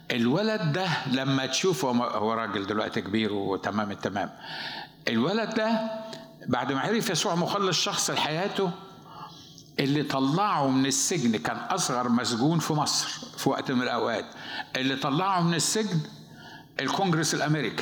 الولد ده لما تشوفه هو راجل دلوقتي كبير وتمام التمام الولد ده بعد ما عرف يسوع مخلص شخص لحياته اللي طلعه من السجن كان اصغر مسجون في مصر في وقت من الاوقات اللي طلعه من السجن الكونجرس الامريكي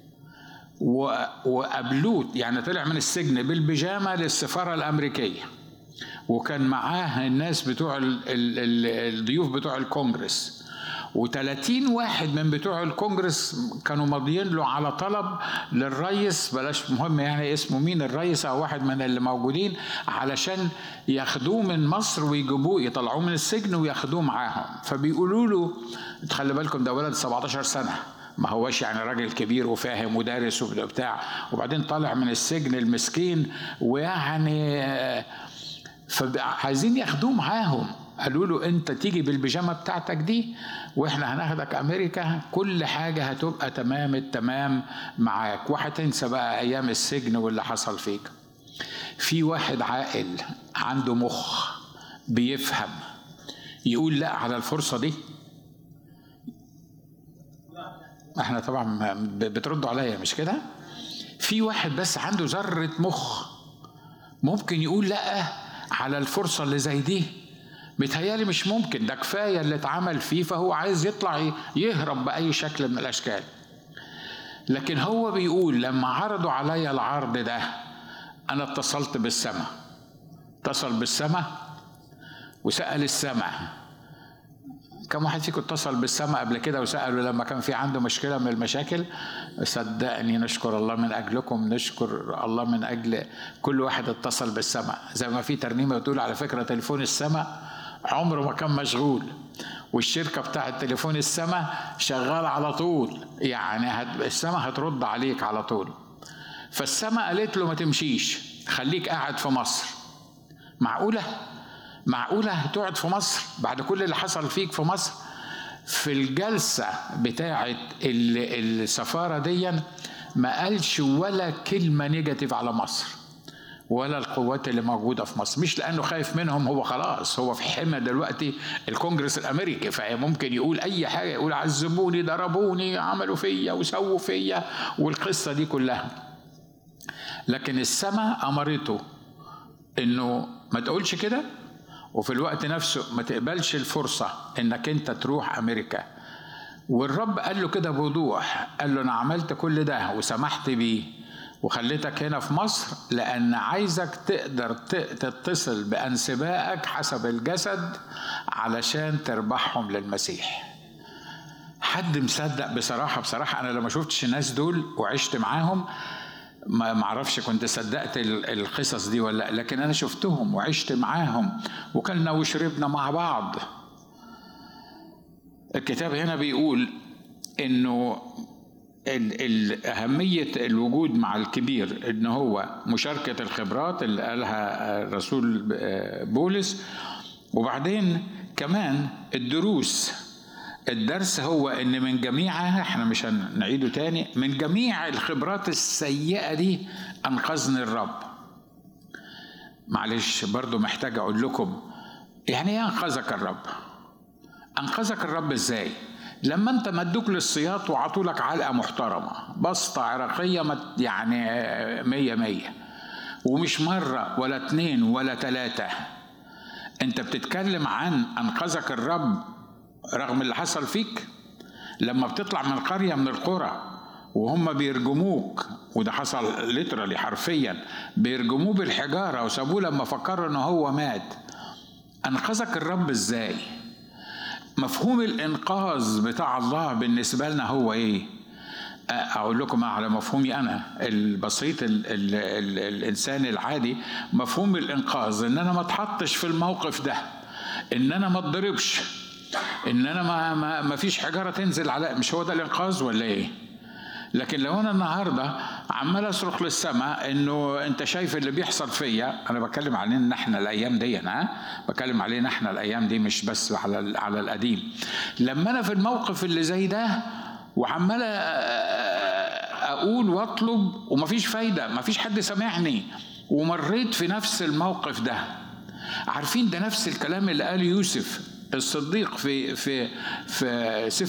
وقابلوه يعني طلع من السجن بالبيجامه للسفاره الامريكيه وكان معاه الناس بتوع ال ال ال الضيوف بتوع الكونجرس و30 واحد من بتوع الكونجرس كانوا ماضيين له على طلب للرئيس بلاش مهم يعني اسمه مين الرئيس او واحد من اللي موجودين علشان ياخدوه من مصر ويجيبوه يطلعوه من السجن وياخدوه معاهم فبيقولوا له خلي بالكم ده ولد 17 سنه ما هوش يعني راجل كبير وفاهم ودارس وبتاع وبعدين طالع من السجن المسكين ويعني فعايزين ياخدوه معاهم قالوا له انت تيجي بالبيجامه بتاعتك دي واحنا هناخدك امريكا كل حاجه هتبقى تمام التمام معاك وهتنسى بقى ايام السجن واللي حصل فيك في واحد عاقل عنده مخ بيفهم يقول لا على الفرصه دي احنا طبعا بتردوا عليا مش كده في واحد بس عنده ذره مخ ممكن يقول لا على الفرصه اللي زي دي متهيالي مش ممكن ده كفاية اللي اتعمل فيه فهو عايز يطلع يهرب بأي شكل من الأشكال لكن هو بيقول لما عرضوا عليا العرض ده أنا اتصلت بالسماء اتصل بالسماء وسأل السماء كم واحد فيكم اتصل بالسماء قبل كده وسأله لما كان في عنده مشكلة من المشاكل صدقني نشكر الله من أجلكم نشكر الله من أجل كل واحد اتصل بالسماء زي ما في ترنيمة بتقول على فكرة تليفون السماء عمره ما كان مشغول والشركة بتاعة تليفون السماء شغال على طول يعني السماء هترد عليك على طول فالسماء قالت له ما تمشيش خليك قاعد في مصر معقولة معقولة تقعد في مصر بعد كل اللي حصل فيك في مصر في الجلسة بتاعة السفارة دي ما قالش ولا كلمة نيجاتيف على مصر ولا القوات اللي موجوده في مصر مش لانه خايف منهم هو خلاص هو في حمى دلوقتي الكونجرس الامريكي فممكن يقول اي حاجه يقول عذبوني ضربوني عملوا فيا وسووا فيا والقصه دي كلها لكن السماء امرته انه ما تقولش كده وفي الوقت نفسه ما تقبلش الفرصه انك انت تروح امريكا والرب قال له كده بوضوح قال له انا عملت كل ده وسمحت بيه وخليتك هنا في مصر لأن عايزك تقدر تتصل بأنسبائك حسب الجسد علشان تربحهم للمسيح حد مصدق بصراحة بصراحة أنا لما شفتش الناس دول وعشت معاهم ما معرفش كنت صدقت القصص دي ولا لكن أنا شفتهم وعشت معاهم وكلنا وشربنا مع بعض الكتاب هنا بيقول إنه أهمية الوجود مع الكبير إن هو مشاركة الخبرات اللي قالها الرسول بولس وبعدين كمان الدروس الدرس هو ان من جميعها احنا مش هنعيده تاني من جميع الخبرات السيئة دي انقذني الرب معلش برضو محتاج اقول لكم يعني ايه انقذك الرب انقذك الرب ازاي لما انت مدوك للسياط وعطوا لك علقه محترمه بسطه عراقيه يعني مية مية ومش مرة ولا اتنين ولا تلاتة انت بتتكلم عن انقذك الرب رغم اللي حصل فيك لما بتطلع من قرية من القرى وهم بيرجموك وده حصل ليترالي حرفيا بيرجموه بالحجارة وسابوه لما فكروا ان هو مات انقذك الرب ازاي مفهوم الانقاذ بتاع الله بالنسبه لنا هو ايه اقول لكم على مفهومي انا البسيط ال ال ال الانسان العادي مفهوم الانقاذ ان انا ما اتحطش في الموقف ده ان انا ما اتضربش ان انا ما, ما ما فيش حجاره تنزل على مش هو ده الانقاذ ولا ايه لكن لو انا النهارده عمال اصرخ للسماء انه انت شايف اللي بيحصل فيا انا بتكلم علينا احنا الايام دي ها بتكلم علينا احنا الايام دي مش بس على على القديم لما انا في الموقف اللي زي ده وعمال اقول واطلب ومفيش فايده مفيش حد سامعني ومريت في نفس الموقف ده عارفين ده نفس الكلام اللي قاله يوسف الصديق في في في سفر